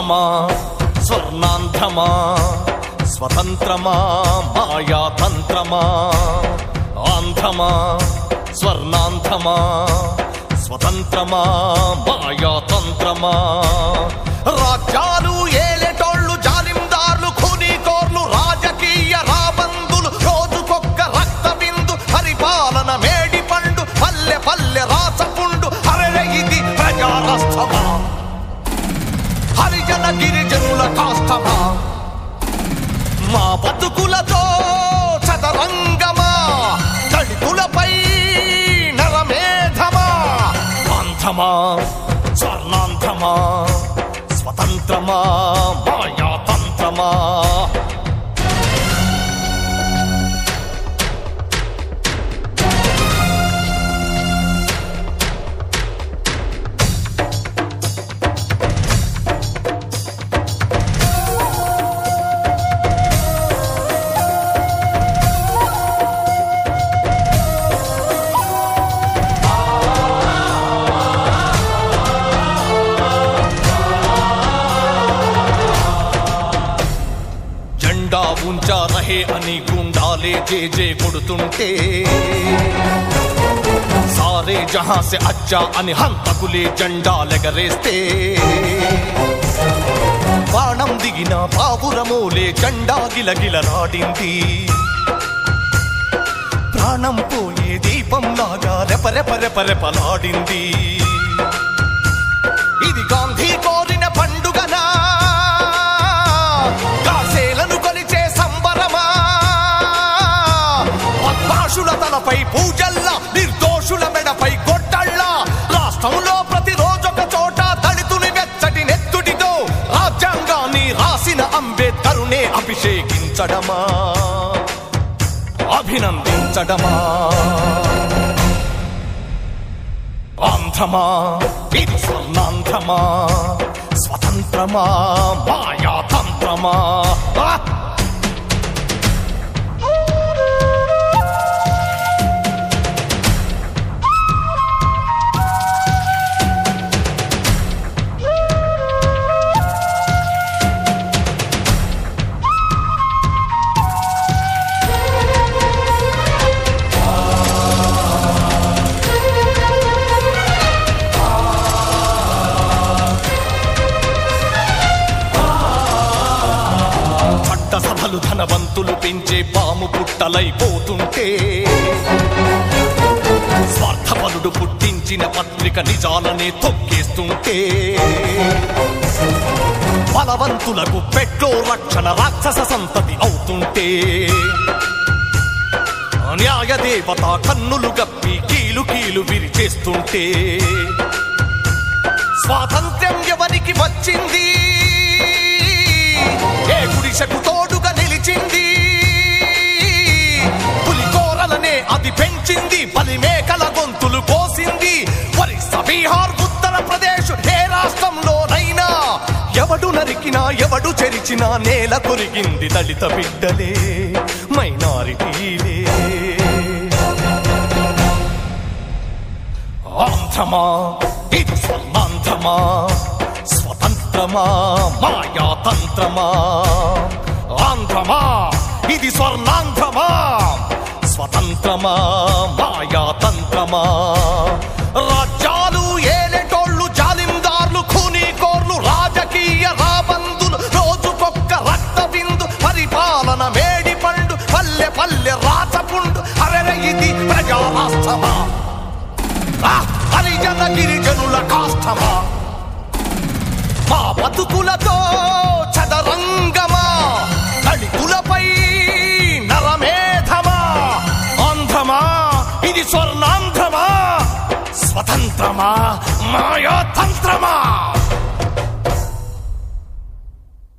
ఆంధ్రమా స్వర్ణాంధ్రమా స్వతంత్రమా మాయాతంత్రమా ఆంధ్రమా స్వర్ణాంధ్రమా స్వతంత్రమా మాయాతంత్రమా రాజ్యాలు ఏలేటోళ్ళు జాలిందార్లు ఖూనీకోర్లు రాజకీయ రాబందులు రోజుకొక్క రక్త బిందు పరిపాలన మేడి పండు పల్లె పల్లె రాసపుండు అరెర ఇది ప్రజారాష్ట్రమా హరిజన గిరిజనుల కాష్టమా మా బతుకులతో చదరంగమా దళితులపై నరమేధమా అంధమా స్వర్ణాంధమా స్వతంత్రమా మాయాతంత్రమా జెండా ఉంచా రహే అని గుండాలే జే జే కొడుతుంటే సారే జహా సే అచ్చా అని హంతకులే జెండా లెగరేస్తే బాణం దిగిన పావురమూలే జెండా గిలగిలరాడింది ప్రాణం పోయే దీపం లాగా రెపరెప రెపరెపలాడింది ఇది గాంధీ కోరిన పండుగనా కాసేలను కొలిచే సంబరమా పద్మాషుల తలపై పూజల్లా నిర్దోషుల మెడపై గొట్టళ్ళ రాష్ట్రంలో ప్రతిరోజొక చోట దళితుని వెచ్చటి నెత్తుడితో రాజ్యాంగాన్ని రాసిన అంబేద్కరునే అభిషేకించడమా అభినందించడమా ఆంధ్రమా ఇది స్వర్ణాంధ్రమా స్వతంత్రమా మాయాతంత్రమా ఆ! చట్టసభలు ధనవంతులు పెంచే పాము పుట్టలైపోతుంటే స్వార్థపరుడు పుట్టించిన పత్రిక నిజాలనే తొక్కేస్తుంటే బలవంతులకు పెట్లో రక్షణ రాక్షస సంతతి అవుతుంటే న్యాయ దేవత కన్నులు గప్పి కీలు కీలు విరిచేస్తుంటే స్వాతంత్ర్యం ఎవరికి వచ్చింది ఏ గుడిసెకు తోడుగా నిలిచింది పులికోరలనే అది పెంచింది బలి మేకల గొంతులు కోసింది ఒరిస్సా బీహార్ ఉత్తరప్రదేశ్ ఏ రాష్ట్రంలోనైనా ఎవడు నరికినా ఎవడు చెరిచినా నేల కొరిగింది దళిత బిడ్డలే మైనారిటీలే ఆంధ్రమా ఇది స్వర్ణాంధ్రమా స్వతంత్రమా మాయాతంత్రమా ఆంధ్రమా ఇది స్వర్ణాంధ్రమా స్వతంత్రమా మాయాతంత్రమా రాజ్యాలు ఏలేటోళ్ళు జాలిందార్లు ఖూనీకోర్లు రాజకీయ రాబందులు రోజుకొక్క రక్త బిందు పరిపాలన మేడి పండు పల్లె పల్లె రాచపుండు అరెర ఇది ప్రజారాష్ట్రమా ఆ హరిజన గిరిజనుల కాష్టమా మా బతుకులతో చదరంగమా దళితులపై నరమేధమా ఆంధ్రమా ఇది స్వర్ణాంధ్రమా స్వతంత్రమా మాయాతంత్రమా